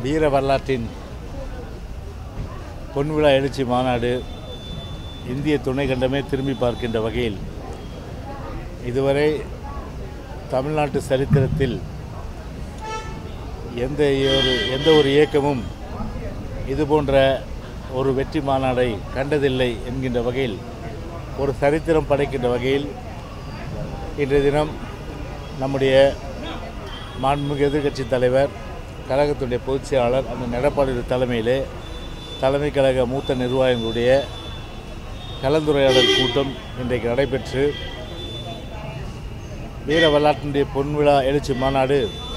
வீர வரலாற்றின் பொன்விழா எழுச்சி மாநாடு இந்திய துணை கண்டமே திரும்பி பார்க்கின்ற வகையில் இதுவரை தமிழ்நாட்டு சரித்திரத்தில் எந்த ஒரு எந்த ஒரு இயக்கமும் இது போன்ற ஒரு வெற்றி மாநாடை கண்டதில்லை என்கின்ற வகையில் ஒரு சரித்திரம் படைக்கின்ற வகையில் இன்றைய தினம் நம்முடைய மாண்புமிகு எதிர்க்கட்சி தலைவர் கழகத்துடைய பொதுச் செயலாளர் அந்த எடப்பாடி தலைமையிலே தலைமை கழக மூத்த நிர்வாகிகளுடைய கலந்துரையாடல் கூட்டம் இன்றைக்கு நடைபெற்று வீர வரலாற்றினுடைய பொன்விழா எழுச்சி மாநாடு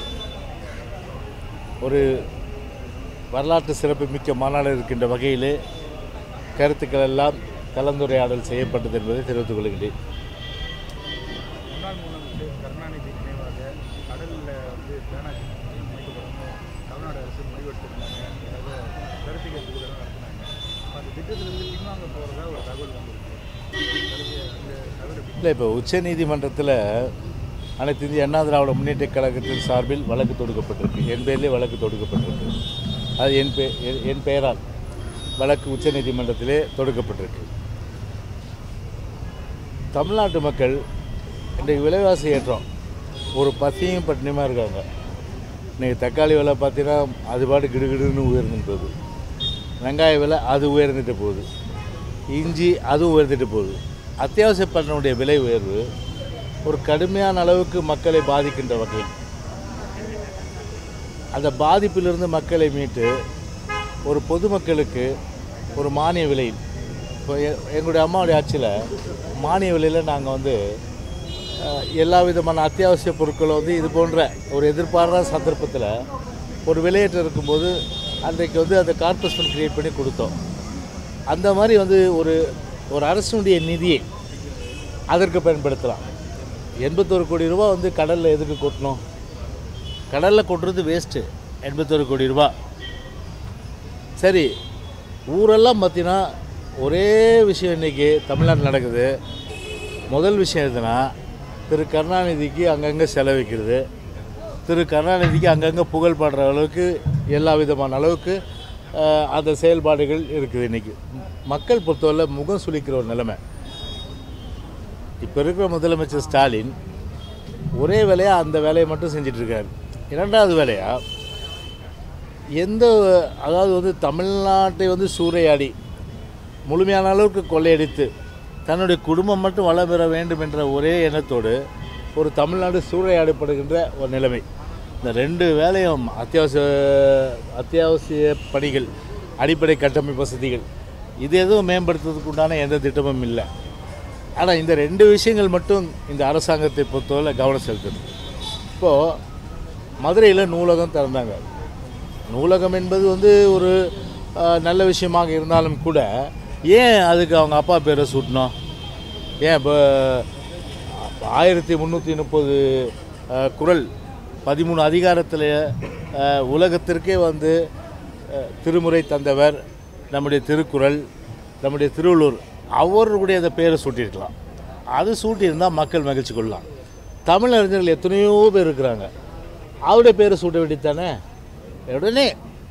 ஒரு வரலாற்று சிறப்பு மிக்க மாநாடு இருக்கின்ற வகையிலே கருத்துக்கள் எல்லாம் கலந்துரையாடல் செய்யப்பட்டது என்பதை தெரிவித்துக் கொள்கிறேன் முன்னாள் முதலமைச்சர் கருணாநிதி நினைவாக கடலில் வந்து பேனா அமைக்கப்படணும் தமிழ்நாடு அரசு முடிவெடுத்திருந்தாங்க அதாவது கருத்து கேட்பு கூட நடத்தினாங்க அப்ப அந்த திட்டத்திலிருந்து பின்வாங்க போகிறதா ஒரு தகவல் வந்திருக்கு கருத்து அந்த தகவல் எப்படி இல்லை இப்போ உச்சநீதிமன்றத்தில் அனைத்து இந்திய அண்ணா திராவிட முன்னேற்ற கழகத்தின் சார்பில் வழக்கு தொடுக்கப்பட்டிருக்கு என் பேரிலே வழக்கு தொடுக்கப்பட்டிருக்கு அது என் பே என்- என் பெயரால் வழக்கு உச்சநீதிமன்றத்திலே தொடுக்கப்பட்டிருக்கு தமிழ்நாட்டு மக்கள் இன்றைக்கு விலைவாசி ஏற்றம் ஒரு பசியும் பட்டினியுமாக இருக்காங்க இன்றைக்கி தக்காளி விலை பார்த்தீங்கன்னா அது பாட்டு கிடுகிடுன்னு உயர்ந்துட்டு போகுது வெங்காய விலை அது உயர்ந்துட்டு போகுது இஞ்சி அதுவும் உயர்ந்துட்டு போகுது அத்தியாவசிய பண்டனுடைய விலை உயர்வு ஒரு கடுமையான அளவுக்கு மக்களை பாதிக்கின்ற வகையில் அந்த பாதிப்பிலிருந்து மக்களை மீட்டு ஒரு பொதுமக்களுக்கு ஒரு மானிய விலையில் இப்போ எ- எங்களுடைய அம்மாவுடைய ஆட்சியில் மானிய விலையில் நாங்கள் வந்து அஹ், எல்லா விதமான அத்தியாவசிய பொருட்களை வந்து இது போன்ற ஒரு எதிர்பாராத சந்தர்ப்பத்தில் ஒரு விலையேற்றம் இருக்கும்போது அன்றைக்கு வந்து அந்த கார்பரேஷன் கிரியேட் பண்ணி கொடுத்தோம் அந்த மாதிரி வந்து ஒரு ஒரு அரசுடைய நிதியை அதற்கு பயன்படுத்தலாம் எண்பத்தொரு கோடி ரூபா வந்து கடலில் எதுக்கு கொட்டணும் கடலில் கொட்டுறது வேஸ்ட்டு எண்பத்தொரு கோடி ரூபா சரி ஊரெல்லாம் பார்த்தீங்கன்னா ஒரே விஷயம் இன்றைக்கி தமிழ்நாட்டில் நடக்குது முதல் விஷயம் எதுனா திரு கருணாநிதிக்கு அங்கங்கே செலவிக்கிறது திரு கருணாநிதிக்கு அங்கங்கே புகழ் பாடுற அளவுக்கு எல்லா விதமான அளவுக்கு அஹ், அந்த செயல்பாடுகள் இருக்குது இன்றைக்கி மக்கள் பொறுத்தவரை முகம் சுளிக்கிற ஒரு நிலைமை இப்போ இருக்கிற முதலமைச்சர் ஸ்டாலின் ஒரே வேலையாக அந்த வேலையை மட்டும் செஞ்சிட்ருக்காரு இரண்டாவது வேலையாக எந்த அதாவது வந்து தமிழ்நாட்டை வந்து சூறையாடி முழுமையான அளவுக்கு கொள்ளையடித்து தன்னுடைய குடும்பம் மட்டும் வளம் பெற வேண்டும் என்ற ஒரே எண்ணத்தோடு ஒரு தமிழ்நாடு சூறையாடப்படுகின்ற ஒரு நிலைமை இந்த ரெண்டு வேலையும் அத்தியாவசிய அத்தியாவசிய பணிகள் அடிப்படை கட்டமைப்பு வசதிகள் இது எதுவும் மேம்படுத்துறதுக்கு உண்டான எந்த திட்டமும் இல்லை ஆனால் இந்த ரெண்டு விஷயங்கள் மட்டும் இந்த அரசாங்கத்தை பொறுத்தவரை கவனம் செலுத்துது இப்போது மதுரையில் நூலகம் திறந்தாங்க நூலகம் என்பது வந்து ஒரு அஹ், நல்ல விஷயமாக இருந்தாலும் கூட ஏன் அதுக்கு அவங்க அப்பா பேரை சூட்டணும் ஏன் இப்போ ஆயிரத்தி முந்நூற்றி முப்பது குரல் பதிமூணு அதிகாரத்தில் அஹ், உலகத்திற்கே வந்து அஹ், திருமுறை தந்தவர் நம்முடைய திருக்குறள் நம்முடைய திருவள்ளூர் அவருடைய அந்த பேரை சூட்டியிருக்கலாம் அது சூட்டியிருந்தால் மக்கள் மகிழ்ச்சி கொள்ளலாம் தமிழறிஞர்கள் எத்தனையோ பேர் இருக்கிறாங்க அவருடைய பேரை சூட்ட வேண்டியது உடனே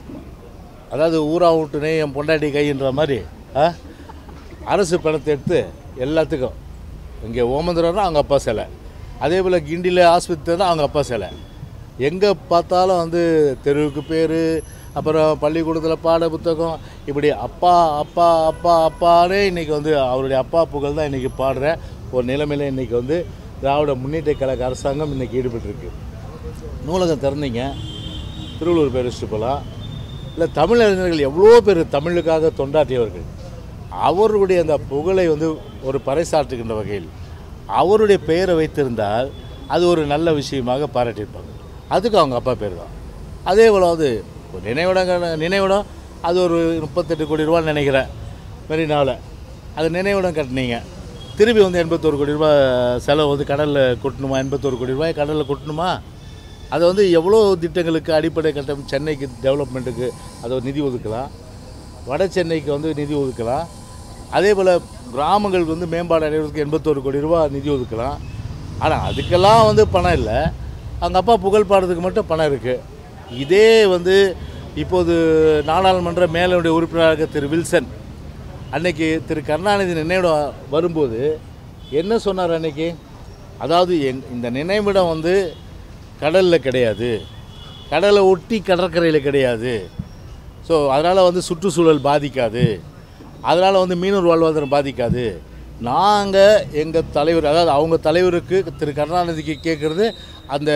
அதாவது ஊரா விட்டுனே என் பொண்டாட்டி கைன்ற மாதிரி ஆ? அரசு பணத்தை எடுத்து எல்லாத்துக்கும் இங்கே ஓமந்துரம்னா அவங்க அப்பா சிலை அதே போல் கிண்டியில் ஆஸ்பத்திரினா அவங்க அப்பா சிலை எங்கே பார்த்தாலும் வந்து தெருவுக்கு பேர் அப்புறம் பள்ளிக்கூடத்தில் பாட புத்தகம் இப்படி அப்பா அப்பா அப்பா அப்பானே இன்றைக்கி வந்து அவருடைய அப்பா புகழ் தான் இன்றைக்கி பாடுற ஒரு நிலைமையில் இன்றைக்கி வந்து திராவிட முன்னேற்ற கழக அரசாங்கம் இன்றைக்கி ஈடுபட்டிருக்கு நூலகம் திறந்தீங்க திருவள்ளூர் பேர் வச்சுட்டு போகலாம் இல்லை தமிழறிஞர்கள் எவ்வளோ பேர் தமிழுக்காக தொண்டாற்றியவர்கள் அவருடைய அந்த புகழை வந்து ஒரு பறைசாற்றுகின்ற வகையில் அவருடைய பெயரை வைத்திருந்தால் அது ஒரு நல்ல விஷயமாக பாராட்டியிருப்பாங்க அதுக்கு அவங்க அப்பா பேர் தான் அதே போல் வந்து ஒரு நினைவிடம் நினைவிடம் அது ஒரு முப்பத்தெட்டு கோடி ரூபான்னு நினைக்கிறேன் மெரினாவில் அது நினைவிடம் கட்டினீங்க திருப்பி வந்து எண்பத்தோரு கோடி ரூபாய் செலவு வந்து கடலில் கொட்டணுமா எண்பத்தோரு கோடி ரூபாய் கடலில் கொட்டணுமா அதை வந்து எவ்வளோ திட்டங்களுக்கு அடிப்படை கட்டம் சென்னைக்கு டெவலப்மெண்ட்டுக்கு அதை ஒரு நிதி ஒதுக்கலாம் வட சென்னைக்கு வந்து நிதி ஒதுக்கலாம் அதே போல் கிராமங்களுக்கு வந்து மேம்பாடு அடைவதற்கு எண்பத்தோரு கோடி ரூபா நிதி ஒதுக்கலாம் ஆனால் அதுக்கெல்லாம் வந்து பணம் இல்லை அவங்க அப்பா புகழ் பாடுறதுக்கு மட்டும் பணம் இருக்குது இதே வந்து இப்போது நாடாளுமன்ற மேலுடைய உறுப்பினராக திரு வில்சன் அன்னைக்கு திரு கருணாநிதி நினைவிடம் வரும்போது என்ன சொன்னார் அன்னைக்கு அதாவது எங் இந்த நினைவிடம் வந்து கடலில் கிடையாது கடலை ஒட்டி கடற்கரையில் கிடையாது ஸோ அதனால் வந்து சுற்றுச்சூழல் பாதிக்காது அதனால் வந்து மீனவர் வாழ்வாதாரம் பாதிக்காது நாங்கள் எங்கள் தலைவர் அதாவது அவங்க தலைவருக்கு திரு கருணாநிதிக்கு கேட்குறது அந்த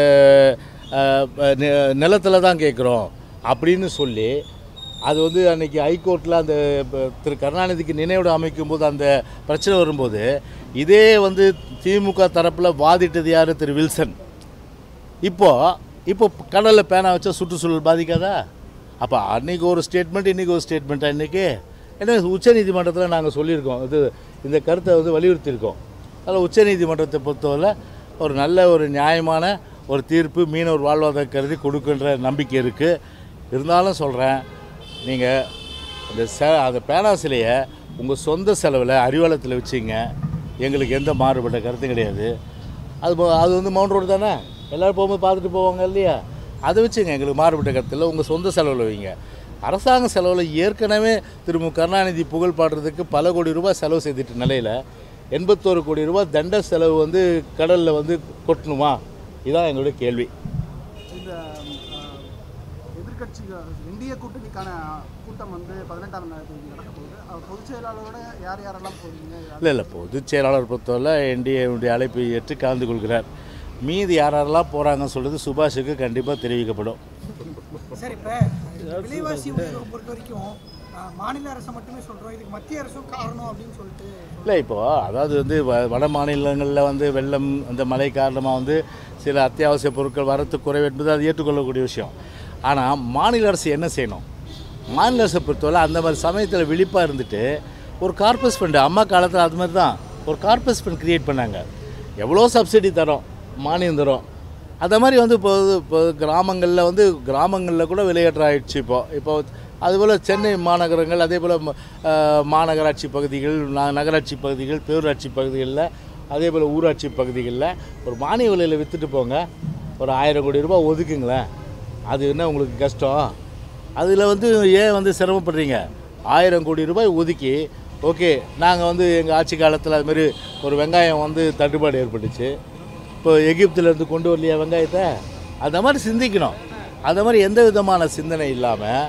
நிலத்தில் தான் கேட்குறோம் அப்படின்னு சொல்லி அது வந்து அன்னைக்கு ஹைகோர்ட்டில் அந்த ப- திரு கருணாநிதிக்கு நினைவிடம் அமைக்கும்போது அந்த பிரச்சனை வரும்போது இதே வந்து திமுக தரப்பில் வாதிட்டது யார் திரு வில்சன் இப்போ இப்போ கடலில் பேனா வச்சா சுற்றுச்சூழல் பாதிக்காதா அப்போ அன்னைக்கு ஒரு ஸ்டேட்மெண்ட் இன்றைக்கி ஒரு ஸ்டேட்மெண்ட்டா இன்றைக்கி ஏன்னா உச்சநீதிமன்றத்தில் நாங்கள் சொல்லியிருக்கோம் இது இந்த கருத்தை வந்து வலியுறுத்தியிருக்கோம் அதில் உச்சநீதிமன்றத்தை பொறுத்தவரை ஒரு நல்ல ஒரு நியாயமான ஒரு தீர்ப்பு மீனவர் வாழ்வாதார கருதி கொடுக்குன்ற நம்பிக்கை இருக்குது இருந்தாலும் சொல்கிறேன் நீங்கள் அந்த ச அந்த பேனா சிலையை உங்கள் சொந்த செலவில் அறிவாலயத்தில் வச்சிங்க எங்களுக்கு எந்த மாறுபட்ட கருத்தும் கிடையாது அது போ- அது வந்து மவுண்ட் ரோடு தானே எல்லோரும் போகும்போது பார்த்துட்டு போவாங்க இல்லையா அதை வச்சுங்க எங்களுக்கு மாறுபட்ட கருத்தில் உங்கள் சொந்த செலவில் வைங்க அரசாங்க செலவில் ஏற்கனவே திரு மு கருணாநிதி புகழ் பாடுறதுக்கு பல கோடி ரூபாய் செலவு செய்துட்ட நிலையில் எண்பத்தோரு கோடி ரூபாய் தண்ட செலவு வந்து கடலில் வந்து கொட்டணுமா இதுதான் எங்களுடைய கேள்வி இந்த எதிர்கட்சி இந்திய கூட்டணிக்கான கூட்டம் வந்து பதினெட்டாம் தேதி நடக்க போகுது அவர் பொதுச் செயலாளரோட யார் யாரெல்லாம் போவீங்க இல்லை இல்லை பொதுச் செயலாளர் பொறுத்தவரை என்டிஏவுடைய அழைப்பை ஏற்று கலந்து கொள்கிறார் மீதி யார் யாரெல்லாம் போகிறாங்கன்னு சொல்கிறது சுபாஷுக்கு கண்டிப்பாக தெரிவிக்கப்படும் சார் இப்போ விலைவாசி உயர்வை பொறுத்த வரைக்கும் ஆஹ், மாநில அரசை மட்டுமே சொல்கிறோம் இதுக்கு மத்திய அரசும் காரணம் அப்படின்னு சொல்லிட்டு இல்லை இப்போது அதாவது வந்து வ- வட மாநிலங்களில் வந்து வெள்ளம் அந்த மழை காரணமாக வந்து சில அத்தியாவசிய பொருட்கள் வரத்து குறைவு என்பது அது ஏற்றுக்கொள்ளக்கூடிய விஷயம் ஆனால் மாநில அரசு என்ன செய்யணும் மாநில அரசை பொறுத்தவரை அந்த மாதிரி சமயத்தில் விழிப்பாக இருந்துட்டு ஒரு கார்பஸ் ஃபண்டு அம்மா காலத்தில் அது மாதிரி தான் ஒரு கார்பஸ் ஃபண்ட் க்ரியேட் பண்ணாங்க எவ்வளோ சப்சிடி தரோம் மானியம் தரோம் அந்த மாதிரி வந்து இப்போ இப்போ கிராமங்களில் வந்து கிராமங்களில் கூட விலையேற்றம் ஆயிடுச்சு இப்போ இப்போ அதுபோல் சென்னை மாநகரங்கள் அதே போல் மாநகராட்சி பகுதிகள் ந- நகராட்சி பகுதிகள் பேரூராட்சி பகுதிகளில் அதே போல் ஊராட்சி பகுதிகளில் ஒரு மானிய விலையில் விற்றுட்டு போங்க ஒரு ஆயிரம் கோடி ரூபாய் ஒதுக்குங்களேன் அது என்ன உங்களுக்கு கஷ்டம் அதில் வந்து ஏன் வந்து சிரமப்படுறீங்க ஆயிரம் கோடி ரூபாய் ஒதுக்கி ஓகே நாங்கள் வந்து எங்கள் ஆட்சி காலத்தில் அதுமாரி ஒரு வெங்காயம் வந்து தட்டுப்பாடு ஏற்பட்டுச்சு இப்போ எகிப்திலேருந்து கொண்டு வரலையா வெங்காயத்தை அந்த மாதிரி சிந்திக்கணும் அந்த மாதிரி எந்த விதமான சிந்தனை இல்லாமல்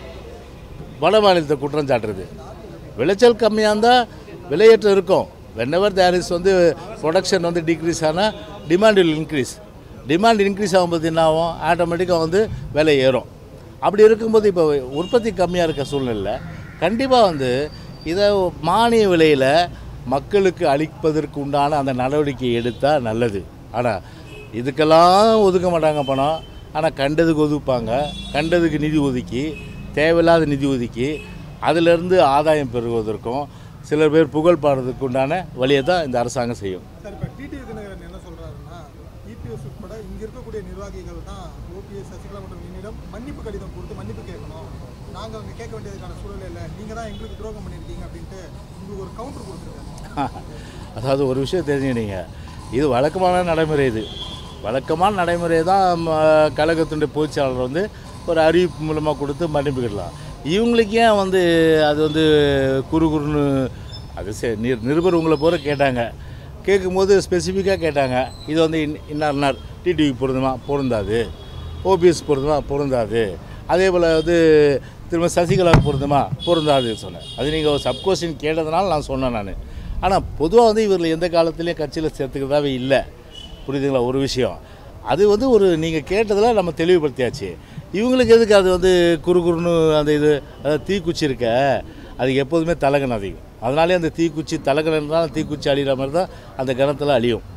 வட மாநிலத்தை குற்றம் சாட்டுறது விளைச்சல் கம்மியாக இருந்தால் விலையேற்றம் இருக்கும் வென்னவர் தேர் இஸ் வந்து ப்ரொடக்ஷன் வந்து டிக்ரீஸ் ஆனால் demand will increase demand increase ஆகும்போது என்ன ஆகும் ஆட்டோமேட்டிக்காக வந்து விலை ஏறும் அப்படி இருக்கும்போது இப்போ உற்பத்தி கம்மியாக இருக்க சூழ்நிலை கண்டிப்பாக வந்து இதை மானிய விலையில் மக்களுக்கு அளிப்பதற்கு உண்டான அந்த நடவடிக்கை எடுத்தால் நல்லது ஆனால் இதுக்கெல்லாம் ஒதுக்க மாட்டாங்க பணம் ஆனால் கண்டதுக்கு ஒதுப்பாங்க கண்டதுக்கு நிதி ஒதுக்கி தேவையில்லாத நிதி ஒதுக்கி அதிலிருந்து ஆதாயம் பெறுவதற்கும் சில பேர் புகழ் பாடுறதுக்கு உண்டான வழியை தான் இந்த அரசாங்கம் செய்யும் சார் இப்போ டிடி தினகரன் என்ன சொல்றாருன்னா இபிஎஸ் உட்பட இங்க இருக்கக்கூடிய நிர்வாகிகள் தான் ஓபிஎஸ் சசிகலா மற்றும் என்னிடம் மன்னிப்பு கடிதம் கொடுத்து மன்னிப்பு கேட்கணும் நாங்க அவங்க கேட்க வேண்டியதுக்கான சூழல் இல்லை நீங்க தான் எங்களுக்கு துரோகம் பண்ணியிருக்கீங்க அப்படின்ட்டு உங்களுக்கு ஒரு கவுண்டர் கொடுத்துருக்காரு அதாவது ஒரு விஷயம் தெரிஞ்சுக்கிட்டீங்க இது வழக்கமான நடைமுறை இது வழக்கமான நடைமுறை தான் ம, கழகத்தினுடைய பொதுச்செயலாளர் வந்து ஒரு அறிவிப்பு மூலமாக கொடுத்து மன்னிப்புக்கிடலாம் இவங்களுக்கு ஏன் வந்து அது வந்து குறு குறுன்னு அது சரி நிர் நிருபர் உங்களை போகிற கேட்டாங்க கேட்கும்போது ஸ்பெசிஃபிக்காக கேட்டாங்க இது வந்து இன் இன்னார் இன்னார் டிடிவி பொருந்துமா பொருந்தாது ஓபிஎஸ் பொருந்துமா பொருந்தாது அதே போல் வந்து திரும்ப சசிகலா பொருந்துமா பொருந்தாது சொன்னேன் அது நீங்கள் ஒரு சப்கொஸ்டின் கேட்டதுனால நான் சொன்னேன் நான் ஆனால் பொதுவாக வந்து இவர்கள் எந்த காலத்துலேயும் கட்சியில் சேர்த்துக்கிறதாவே இல்லை புரியுதுங்களா ஒரு விஷயம் அது வந்து ஒரு நீங்கள் கேட்டதில் நம்ம தெளிவுபடுத்தியாச்சு இவங்களுக்கு எதுக்கு அது வந்து குறு குறுன்னு அந்த இது அதாவது தீக்குச்சி இருக்க அதுக்கு எப்போதுமே தலகன் அதிகம் அதனாலே அந்த தீக்குச்சி தலகன் இருந்தாலும் தீக்குச்சி அழிகிற மாதிரி தான் அந்த கணத்தில் அழியும்